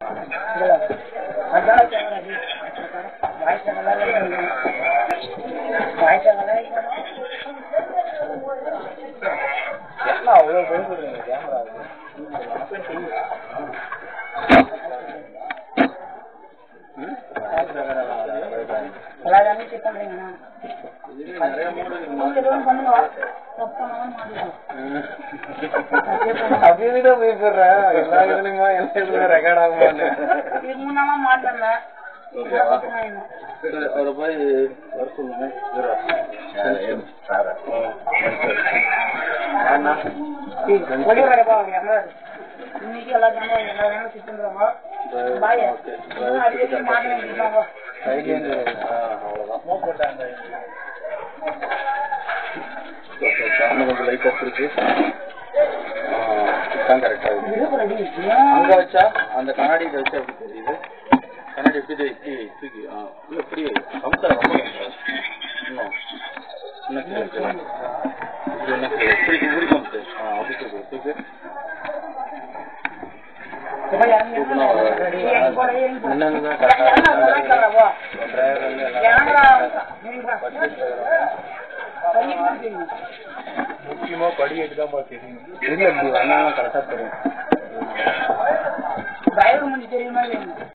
என்ன அவ்வளவு பயப்படுறீங்க கேமரா அப்படியே பயப்படுறேன் எல்லா இதுலயுமா எல்லா இதுலயும் ரெக்கார்ட் ஆகுமான்னு ஓகேவா சரி அவரை போய் வர சொல்லுங்க அண்ணா இன்னைக்கு எல்லா ஜனமும் எல்லா ஜனமும் சுத்தம் பாய் அடிக்கடி மாட்டேன் கைகேந்து அவ்வளவுதான் இன்னும் கொஞ்சம் லைட்டா இருக்கு தான் கரெக்டா இருக்கு அங்க வச்சா அந்த கண்ணாடி வச்சா எப்படி தெரியுது கண்ணாடி எப்படி தெரியுது இப்படி தூக்கி ஆ இல்ல இப்படி கம்சா ரொம்ப கம்சா இன்னும் இன்னும் கீழே கீழே. இப்படி இன்னும் கீழே. இப்படி இப்படி கம்சு ஆ அப்படி தூக்கு தூக்கு தூக்குனா முன்னதான் கரெக்டா டிரைவர் வந்து முக்கியமா படி எடுக்காம தெரியும் தெரியல இப்படி வந்தாலும் கரெக்டா தெரியும் பயவு முடிஞ்சு தெரியுமா